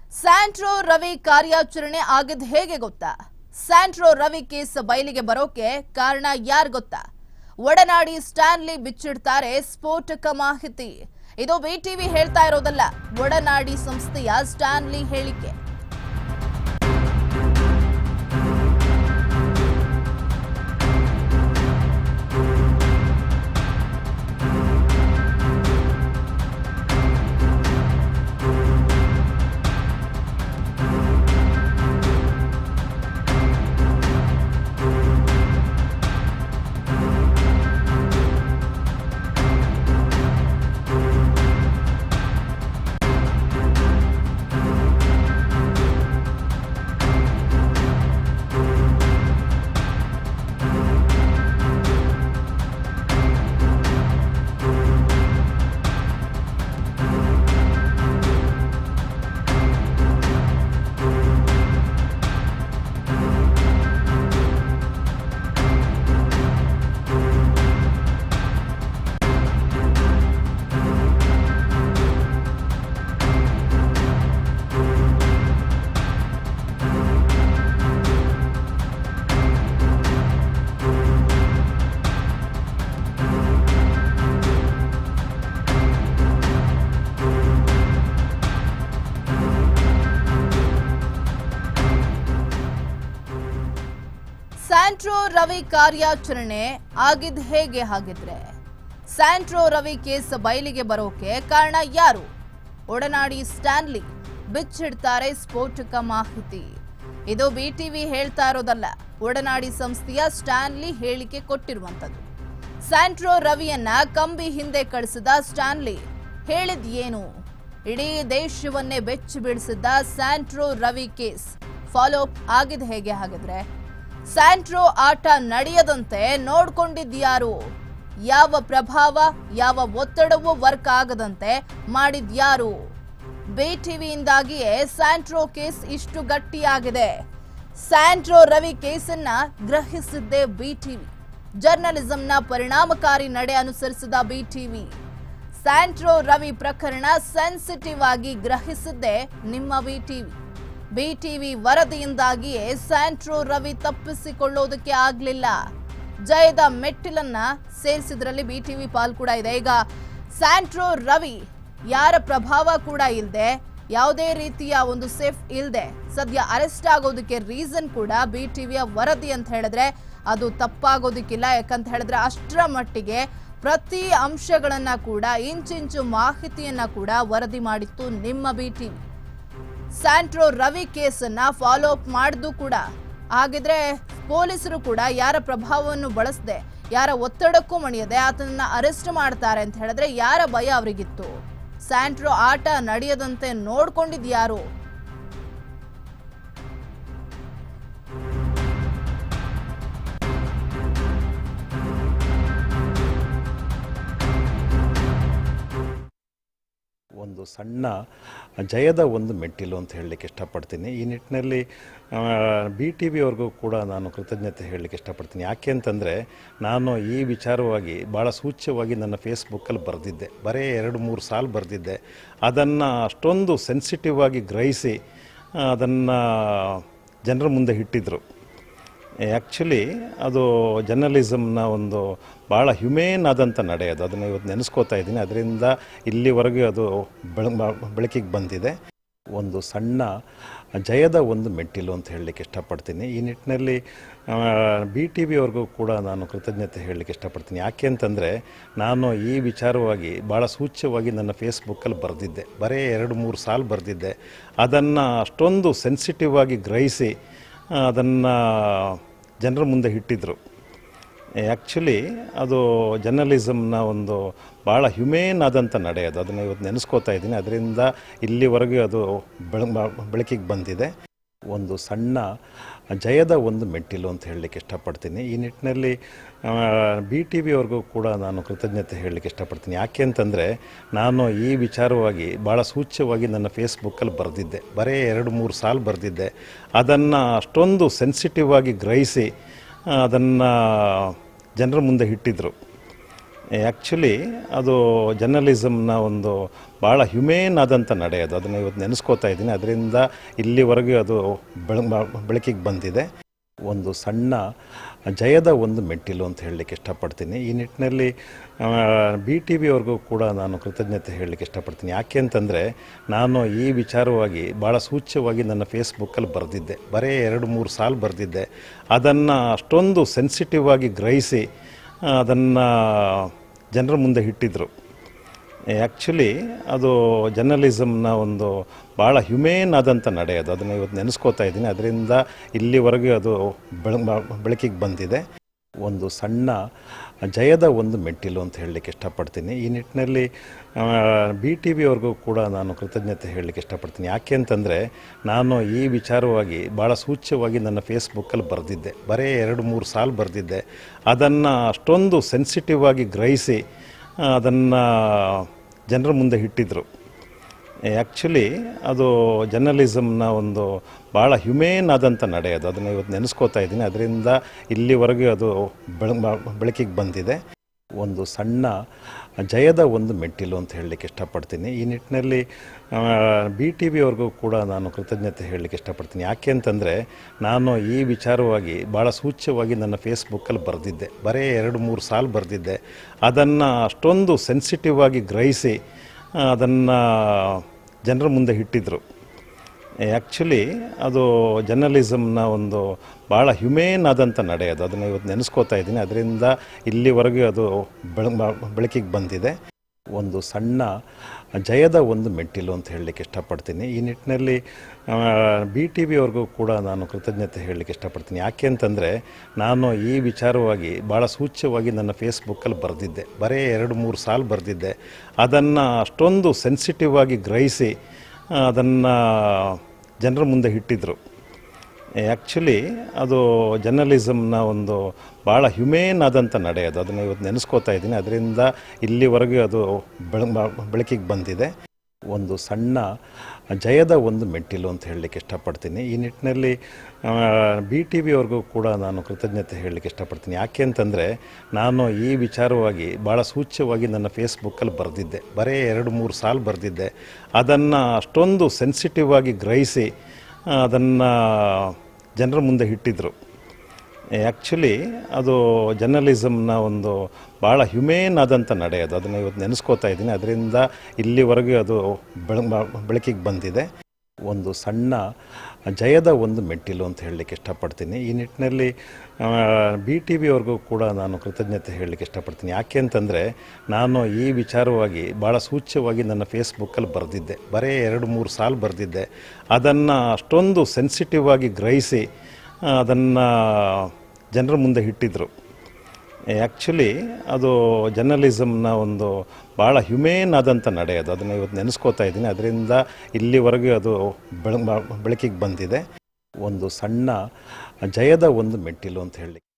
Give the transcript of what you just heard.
Santro Ravi ಕಾರ್ಯಾಚರಣೆ ಆಗಿದ್ ಹೇಗೆ ಗೊತ್ತಾ ಸ್ಯಾಂಟ್ರೋ ರವಿ ಕೇಸ್ ಬಯಲಿಗೆ ಬರೋಕೆ ಕಾರಣ ಯಾರ್ ಗೊತ್ತಾ ಒಡನಾಡಿ ಸ್ಟ್ಯಾನ್ಲಿ ಬಿಚ್ಚಿಡ್ತಾರೆ ಸ್ಫೋಟಕ ಮಾಹಿತಿ ಇದು ಬಿಟಿವಿ ಹೇಳ್ತಾ ಇರೋದಲ್ಲ ಒಡನಾಡಿ ಸಂಸ್ಥೆಯ ಸ್ಟ್ಯಾನ್ಲಿ ಹೇಳಿಕೆ ಸ್ಯಾಂಟ್ರೋ ರವಿ ಕಾರ್ಯಾಚರಣೆ ಆಗಿದ್ ಹೇಗೆ ಹಾಗಿದ್ರೆ ಸ್ಯಾಂಟ್ರೋ ರವಿ ಕೇಸ್ ಬಯಲಿಗೆ ಬರೋಕೆ ಕಾರಣ ಯಾರು ಒಡನಾಡಿ ಸ್ಟ್ಯಾನ್ಲಿ ಬಿಚ್ಚಿಡ್ತಾರೆ ಸ್ಫೋಟಕ ಮಾಹಿತಿ ಇದು ಬಿಟಿವಿ ಹೇಳ್ತಾ ಇರೋದಲ್ಲ ಒಡನಾಡಿ ಸಂಸ್ಥೆಯ ಸ್ಟ್ಯಾನ್ಲಿ ಹೇಳಿಕೆ ಕೊಟ್ಟಿರುವಂತದ್ದು ಸ್ಯಾಂಟ್ರೋ ರವಿಯನ್ನ ಕಂಬಿ ಹಿಂದೆ ಕಳಿಸಿದ ಸ್ಟ್ಯಾನ್ಲಿ ಹೇಳಿದ್ ಏನು ಇಡೀ ದೇಶವನ್ನೇ ಬೆಚ್ಚಿ ಬೀಳಿಸಿದ್ದ Santro Ravi case follow up ಆಗಿದ್ ಹೇಗೆ ಹಾಗಿದ್ರೆ ಸ್ಯಾಂಟ್ರೋ ಆಟ ನಡೆಯದಂತೆ ನೋಡ್ಕೊಂಡಿದ್ಯಾರು ಯಾವ ಪ್ರಭಾವ ಯಾವ ಒತ್ತಡವೂ ವರ್ಕ್ ಆಗದಂತೆ ಮಾಡಿದ್ಯಾರು ಬೇಟಿವಿಯಿಂದಾಗಿಯೇ ಸ್ಯಾಂಟ್ರೋ ಕೇಸ್ ಇಷ್ಟು ಗಟ್ಟಿಯಾಗಿದೆ ಸ್ಯಾಂಟ್ರೋ ರವಿ ಕೇಸನ್ನ ಗ್ರಹಿಸಿದ್ದೇ ಬಿಟಿವಿ ಜರ್ನಲಿಸಂನ ಪರಿಣಾಮಕಾರಿ ನಡೆ ಅನುಸರಿಸಿದ ಬಿಟಿವಿ ಸ್ಯಾಂಟ್ರೋ ರವಿ ಪ್ರಕರಣ ಸೆನ್ಸಿಟಿವ್ ಆಗಿ ಗ್ರಹಿಸಿದ್ದೇ ನಿಮ್ಮ ಬಿಟಿವಿ ಬಿಟಿವಿ ವರದಿಯಿಂದಾಗಿಯೇ ಸ್ಯಾಂಟ್ರೋ ರವಿ ತಪ್ಪಿಸಿಕೊಳ್ಳೋದಕ್ಕೆ ಆಗ್ಲಿಲ್ಲ ಜಯದ ಮೆಟ್ಟಿಲನ್ನ ಸೇರಿಸಿದ್ರಲ್ಲಿ ಬಿಟಿವಿ ಪಾಲ್ ಕೂಡ ಇದೆ ಈಗ ಸ್ಯಾಂಟ್ರೋ ರವಿ ಯಾರ ಪ್ರಭಾವ ಕೂಡ ಇಲ್ಲದೆ ಯಾವುದೇ ರೀತಿಯ ಒಂದು ಸೇಫ್ ಇಲ್ಲದೆ ಸದ್ಯ ಅರೆಸ್ಟ್ ಆಗೋದಕ್ಕೆ ರೀಸನ್ ಕೂಡ ಬಿಟಿವಿಯ ವರದಿ ಅಂತ ಹೇಳಿದ್ರೆ ಅದು ತಪ್ಪಾಗೋದಕ್ಕಿಲ್ಲ ಯಾಕಂತ ಹೇಳಿದ್ರೆ ಅಷ್ಟರ ಮಟ್ಟಿಗೆ ಪ್ರತಿ ಅಂಶಗಳನ್ನ ಕೂಡ ಇಂಚಿಂಚು ಮಾಹಿತಿಯನ್ನ ಕೂಡ ವರದಿ ಮಾಡಿತ್ತು ನಿಮ್ಮ ಬಿಟಿವಿ ಸ್ಯಾಂಟ್ರೋ ರವಿ ಕೇಸನ್ನ ಫಾಲೋ ಅಪ್ ಮಾಡಿದ್ದು ಕೂಡ ಹಾಗಿದ್ರೆ ಪೊಲೀಸರು ಕೂಡ ಯಾರ ಪ್ರಭಾವವನ್ನು ಬಳಸದೆ ಯಾರ ಒತ್ತಡಕ್ಕೂ ಮಣಿಯದೆ ಆತನನ್ನ ಅರೆಸ್ಟ್ ಮಾಡ್ತಾರೆ ಅಂತ ಹೇಳಿದ್ರೆ ಯಾರ ಭಯ ಅವರಿಗಿತ್ತು ಸ್ಯಾಂಟ್ರೋ ಆಟ ನಡೆಯದಂತೆ ನೋಡ್ಕೊಂಡಿದ್ಯಾರು ಒಂದು ಸಣ್ಣ ಜಯದ ಒಂದು ಮೆಟ್ಟಿಲು ಅಂತ ಹೇಳಲಿಕ್ಕೆ ಇಷ್ಟಪಡ್ತೀನಿ ಈ ನಿಟ್ಟಿನಲ್ಲಿ ಬಿ ಟಿ ವಿಯವ್ರಿಗೂ ಕೂಡ ನಾನು ಕೃತಜ್ಞತೆ ಹೇಳಲಿಕ್ಕೆ ಇಷ್ಟಪಡ್ತೀನಿ ಯಾಕೆ ಅಂತಂದರೆ ನಾನು ಈ ವಿಚಾರವಾಗಿ ಭಾಳ ಸೂಚ್ಯವಾಗಿ ನನ್ನ ಫೇಸ್ಬುಕ್ಕಲ್ಲಿ ಬರೆದಿದ್ದೆ ಬರೀ ಎರಡು ಮೂರು ಸಾಲು ಬರೆದಿದ್ದೆ ಅದನ್ನು ಅಷ್ಟೊಂದು ಸೆನ್ಸಿಟಿವ್ ಆಗಿ ಗ್ರಹಿಸಿ ಅದನ್ನು ಜನರ ಮುಂದೆ ಇಟ್ಟಿದ್ರು ಆ್ಯಕ್ಚುಲಿ ಅದು ಜರ್ನಲಿಸಮ್ನ ಒಂದು ಭಾಳ ಹ್ಯುಮೇನ್ ಆದಂಥ ನಡೆ ಅದು ಅದನ್ನು ಇವತ್ತು ನೆನೆಸ್ಕೋತಾ ಇದ್ದೀನಿ ಅದರಿಂದ ಇಲ್ಲಿವರೆಗೂ ಅದು ಬೆಳ ಬೆಳಕಿಗೆ ಬಂದಿದೆ ಒಂದು ಸಣ್ಣ ಜಯದ ಒಂದು ಮೆಟ್ಟಿಲು ಅಂತ ಹೇಳಲಿಕ್ಕೆ ಇಷ್ಟಪಡ್ತೀನಿ ಈ ನಿಟ್ಟಿನಲ್ಲಿ ಬಿ ಟಿ ವಿಯವ್ರಿಗೂ ಕೂಡ ನಾನು ಕೃತಜ್ಞತೆ ಹೇಳಲಿಕ್ಕೆ ಇಷ್ಟಪಡ್ತೀನಿ ಯಾಕೆ ಅಂತಂದರೆ ನಾನು ಈ ವಿಚಾರವಾಗಿ ಭಾಳ ಸೂಚ್ಯವಾಗಿ ನನ್ನ ಫೇಸ್ಬುಕ್ಕಲ್ಲಿ ಬರೆದಿದ್ದೆ ಬರೀ ಎರಡು ಮೂರು ಸಾಲು ಬರೆದಿದ್ದೆ ಅದನ್ನು ಅಷ್ಟೊಂದು ಸೆನ್ಸಿಟಿವ್ ಆಗಿ ಗ್ರಹಿಸಿ ಅದನ್ನು ಜನರ ಮುಂದೆ ಇಟ್ಟಿದ್ರು ಆ್ಯಕ್ಚುಲಿ ಅದು ಜರ್ನಲಿಸಮ್ನ ಒಂದು ಭಾಳ ಹ್ಯುಮೇನ್ ಆದಂಥ ನಡೆ ಅದು ಅದನ್ನು ಇವತ್ತು ನೆನೆಸ್ಕೋತಾ ಇದ್ದೀನಿ ಅದರಿಂದ ಇಲ್ಲಿವರೆಗೂ ಅದು ಬೆಳ ಬೆಳಕಿಗೆ ಬಂದಿದೆ ಒಂದು ಸಣ್ಣ ಜಯದ ಒಂದು ಮೆಟ್ಟಿಲು ಅಂತ ಹೇಳಲಿಕ್ಕೆ ಇಷ್ಟಪಡ್ತೀನಿ ಈ ನಿಟ್ಟಿನಲ್ಲಿ ಬಿ ಟಿ ವಿಯವ್ರಿಗೂ ಕೂಡ ನಾನು ಕೃತಜ್ಞತೆ ಹೇಳಲಿಕ್ಕೆ ಇಷ್ಟಪಡ್ತೀನಿ ಯಾಕೆ ಅಂತಂದರೆ ನಾನು ಈ ವಿಚಾರವಾಗಿ ಭಾಳ ಸೂಚ್ಯವಾಗಿ ನನ್ನ ಫೇಸ್ಬುಕ್ಕಲ್ಲಿ ಬರೆದಿದ್ದೆ ಬರೀ ಎರಡು ಮೂರು ಸಾಲು ಬರೆದಿದ್ದೆ ಅದನ್ನು ಅಷ್ಟೊಂದು ಸೆನ್ಸಿಟಿವ್ ಆಗಿ ಗ್ರಹಿಸಿ ಅದನ್ನು ಜನರ ಮುಂದೆ ಇಟ್ಟಿದ್ರು ಆ್ಯಕ್ಚುಲಿ ಅದು ಜರ್ನಲಿಸಮ್ನ ಒಂದು ಭಾಳ ಹ್ಯುಮೇನ್ ಆದಂಥ ನಡೆ ಅದು ಅದನ್ನು ಇವತ್ತು ನೆನೆಸ್ಕೋತಾ ಇದ್ದೀನಿ ಅದರಿಂದ ಇಲ್ಲಿವರೆಗೂ ಅದು ಬೆಳ ಬೆಳಕಿಗೆ ಬಂದಿದೆ ಒಂದು ಸಣ್ಣ ಜಯದ ಒಂದು ಮೆಟ್ಟಿಲು ಅಂತ ಹೇಳಲಿಕ್ಕೆ ಇಷ್ಟಪಡ್ತೀನಿ ಈ ನಿಟ್ಟಿನಲ್ಲಿ ಬಿ ಟಿ ವಿ ಅವ್ರಿಗೂ ಕೂಡ ನಾನು ಕೃತಜ್ಞತೆ ಹೇಳಲಿಕ್ಕೆ ಇಷ್ಟಪಡ್ತೀನಿ ಯಾಕೆ ಅಂತಂದರೆ ನಾನು ಈ ವಿಚಾರವಾಗಿ ಭಾಳ ಸೂಚ್ಯವಾಗಿ ನನ್ನ ಫೇಸ್ಬುಕ್ಕಲ್ಲಿ ಬರೆದಿದ್ದೆ ಬರೀ ಎರಡು ಮೂರು ಸಾಲು ಬರೆದಿದ್ದೆ ಅದನ್ನು ಅಷ್ಟೊಂದು ಸೆನ್ಸಿಟಿವ್ ಆಗಿ ಗ್ರಹಿಸಿ ಅದನ್ನು ಜನರ ಮುಂದೆ ಇಟ್ಟಿದ್ರು ಆ್ಯಕ್ಚುಲಿ ಅದು ಜರ್ನಲಿಸಮ್ನ ಒಂದು ಭಾಳ ಹ್ಯುಮೇನ್ ಆದಂಥ ನಡೆ ಅದು ಅದನ್ನು ಇವತ್ತು ನೆನೆಸ್ಕೋತಾ ಇದ್ದೀನಿ ಅದರಿಂದ ಇಲ್ಲಿವರೆಗೂ ಅದು ಬೆಳ ಬೆಳಕಿಗೆ ಬಂದಿದೆ ಒಂದು ಸಣ್ಣ ಜಯದ ಒಂದು ಮೆಟ್ಟಿಲು ಅಂತ ಹೇಳಲಿಕ್ಕೆ ಇಷ್ಟಪಡ್ತೀನಿ ಈ ನಿಟ್ಟಿನಲ್ಲಿ ಬಿ ಟಿ ವಿ ಅವ್ರಿಗೂ ಕೂಡ ನಾನು ಕೃತಜ್ಞತೆ ಹೇಳಲಿಕ್ಕೆ ಇಷ್ಟಪಡ್ತೀನಿ ಯಾಕೆ ಅಂತಂದರೆ ನಾನು ಈ ವಿಚಾರವಾಗಿ ಭಾಳ ಸೂಚ್ಯವಾಗಿ ನನ್ನ ಫೇಸ್ಬುಕ್ಕಲ್ಲಿ ಬರೆದಿದ್ದೆ ಬರೀ ಎರಡು ಮೂರು ಸಾಲು ಬರೆದಿದ್ದೆ ಅದನ್ನು ಅಷ್ಟೊಂದು ಸೆನ್ಸಿಟಿವ್ ಆಗಿ ಗ್ರಹಿಸಿ ಅದನ್ನು ಜನರ ಮುಂದೆ ಇಟ್ಟಿದ್ರು ಆ್ಯಕ್ಚುಲಿ ಅದು ಜರ್ನಲಿಸಮ್ನ ಒಂದು ಭಾಳ ಹ್ಯುಮೇನ್ ಆದಂಥ ನಡೆ ಅದು ಅದನ್ನು ಇವತ್ತು ನೆನೆಸ್ಕೋತಾ ಇದ್ದೀನಿ ಅದರಿಂದ ಇಲ್ಲಿವರೆಗೂ ಅದು ಬೆಳ ಬೆಳಕಿಗೆ ಬಂದಿದೆ ಒಂದು ಸಣ್ಣ ಜಯದ ಒಂದು ಮೆಟ್ಟಿಲು ಅಂತ ಹೇಳಲಿಕ್ಕೆ ಇಷ್ಟಪಡ್ತೀನಿ ಈ ನಿಟ್ಟಿನಲ್ಲಿ ಬಿ ಟಿ ವಿ ಅವ್ರಿಗೂ ಕೂಡ ನಾನು ಕೃತಜ್ಞತೆ ಹೇಳಲಿಕ್ಕೆ ಇಷ್ಟಪಡ್ತೀನಿ ಯಾಕೆ ಅಂತಂದರೆ ನಾನು ಈ ವಿಚಾರವಾಗಿ ಭಾಳ ಸೂಚ್ಯವಾಗಿ ನನ್ನ ಫೇಸ್ಬುಕ್ಕಲ್ಲಿ ಬರೆದಿದ್ದೆ ಬರೀ ಎರಡು ಮೂರು ಸಾಲು ಬರೆದಿದ್ದೆ ಅದನ್ನು ಅಷ್ಟೊಂದು ಸೆನ್ಸಿಟಿವ್ ಆಗಿ ಗ್ರಹಿಸಿ ಅದನ್ನು ಜನರ ಮುಂದೆ ಇಟ್ಟಿದ್ರು ಆ್ಯಕ್ಚುಲಿ ಅದು ಜರ್ನಲಿಸಮ್ನ ಒಂದು ಭಾಳ ಹ್ಯುಮೇನ್ ಆದಂಥ ನಡೆ ಅದು ಅದನ್ನು ಇವತ್ತು ನೆನೆಸ್ಕೋತಾ ಇದ್ದೀನಿ ಅದರಿಂದ ಇಲ್ಲಿವರೆಗೂ ಅದು ಬೆಳ ಬೆಳಕಿಗೆ ಬಂದಿದೆ ಒಂದು ಸಣ್ಣ ಜಯದ ಒಂದು ಮೆಟ್ಟಿಲು ಅಂತ ಹೇಳಲಿಕ್ಕೆ ಇಷ್ಟಪಡ್ತೀನಿ ಈ ನಿಟ್ಟಿನಲ್ಲಿ ಬಿ ಟಿ ವಿ ಅವ್ರಿಗೂ ಕೂಡ ನಾನು ಕೃತಜ್ಞತೆ ಹೇಳಲಿಕ್ಕೆ ಇಷ್ಟಪಡ್ತೀನಿ ಯಾಕೆ ಅಂತಂದರೆ ನಾನು ಈ ವಿಚಾರವಾಗಿ ಭಾಳ ಸೂಚ್ಯವಾಗಿ ನನ್ನ ಫೇಸ್ಬುಕ್ಕಲ್ಲಿ ಬರೆದಿದ್ದೆ ಬರೀ ಎರಡು ಮೂರು ಸಾಲು ಬರೆದಿದ್ದೆ ಅದನ್ನು ಅಷ್ಟೊಂದು ಸೆನ್ಸಿಟಿವ್ ಆಗಿ ಗ್ರಹಿಸಿ ಅದನ್ನು ಜನರ ಮುಂದೆ ಇಟ್ಟಿದ್ರು ಆ್ಯಕ್ಚುಲಿ ಅದು ಜರ್ನಲಿಸಮ್ನ ಒಂದು ಭಾಳ ಹ್ಯುಮೇನ್ ಆದಂಥ ನಡೆ ಅದು ಅದನ್ನು ಇವತ್ತು ನೆನೆಸ್ಕೋತಾ ಇದ್ದೀನಿ ಅದರಿಂದ ಇಲ್ಲಿವರೆಗೂ ಅದು ಬೆಳ ಬೆಳಕಿಗೆ ಬಂದಿದೆ ಒಂದು ಸಣ್ಣ ಜಯದ ಒಂದು ಮೆಟ್ಟಿಲು ಅಂತ ಹೇಳಲಿಕ್ಕೆ ಇಷ್ಟಪಡ್ತೀನಿ ಈ ನಿಟ್ಟಿನಲ್ಲಿ ಬಿ ಟಿ ವಿ ಅವ್ರಿಗೂ ಕೂಡ ನಾನು ಕೃತಜ್ಞತೆ ಹೇಳಲಿಕ್ಕೆ ಇಷ್ಟಪಡ್ತೀನಿ ಯಾಕೆ ಅಂತಂದರೆ ನಾನು ಈ ವಿಚಾರವಾಗಿ ಭಾಳ ಸೂಚ್ಯವಾಗಿ ನನ್ನ ಫೇಸ್ಬುಕ್ಕಲ್ಲಿ ಬರೆದಿದ್ದೆ ಬರೀ ಎರಡು ಮೂರು ಸಾಲು ಬರೆದಿದ್ದೆ ಅದನ್ನು ಅಷ್ಟೊಂದು ಸೆನ್ಸಿಟಿವ್ ಆಗಿ ಗ್ರಹಿಸಿ ಅದನ್ನು ಜನರ ಮುಂದೆ ಇಟ್ಟಿದ್ರು ಆ್ಯಕ್ಚುಲಿ ಅದು ಜರ್ನಲಿಸಮ್ನ ಒಂದು ಭಾಳ ಹ್ಯುಮೇನ್ ಆದಂಥ ನಡೆ ಅದು ಅದನ್ನು ಇವತ್ತು ನೆನೆಸ್ಕೋತಾ ಇದ್ದೀನಿ ಅದರಿಂದ ಇಲ್ಲಿವರೆಗೂ ಅದು ಬೆಳ ಬೆಳಕಿಗೆ ಬಂದಿದೆ ಒಂದು ಸಣ್ಣ ಜಯದ ಒಂದು ಮೆಟ್ಟಿಲು ಅಂತ ಹೇಳಲಿಕ್ಕೆ ಇಷ್ಟಪಡ್ತೀನಿ ಈ ನಿಟ್ಟಿನಲ್ಲಿ ಬಿ ಟಿ ವಿ ಅವ್ರಿಗೂ ಕೂಡ ನಾನು ಕೃತಜ್ಞತೆ ಹೇಳಲಿಕ್ಕೆ ಇಷ್ಟಪಡ್ತೀನಿ ಯಾಕೆ ಅಂತಂದರೆ ನಾನು ಈ ವಿಚಾರವಾಗಿ ಭಾಳ ಸೂಚ್ಯವಾಗಿ ನನ್ನ ಫೇಸ್ಬುಕ್ಕಲ್ಲಿ ಬರೆದಿದ್ದೆ ಬರೀ ಎರಡು ಮೂರು ಸಾಲು ಬರೆದಿದ್ದೆ ಅದನ್ನು ಅಷ್ಟೊಂದು ಸೆನ್ಸಿಟಿವ್ ಆಗಿ ಗ್ರಹಿಸಿ ಅದನ್ನು ಜನರ ಮುಂದೆ ಇಟ್ಟಿದ್ರು ಆ್ಯಕ್ಚುಲಿ ಅದು ಜರ್ನಲಿಸಮ್ನ ಒಂದು ಭಾಳ ಹ್ಯುಮೇನ್ ಆದಂಥ ನಡೆ ಅದು ಅದನ್ನು ಇವತ್ತು ನೆನೆಸ್ಕೋತಾ ಇದ್ದೀನಿ ಅದರಿಂದ ಇಲ್ಲಿವರೆಗೂ ಅದು ಬೆಳ ಬೆಳಕಿಗೆ ಬಂದಿದೆ ಒಂದು ಸಣ್ಣ ಜಯದ ಒಂದು ಮೆಟ್ಟಿಲು ಅಂತ ಹೇಳಿ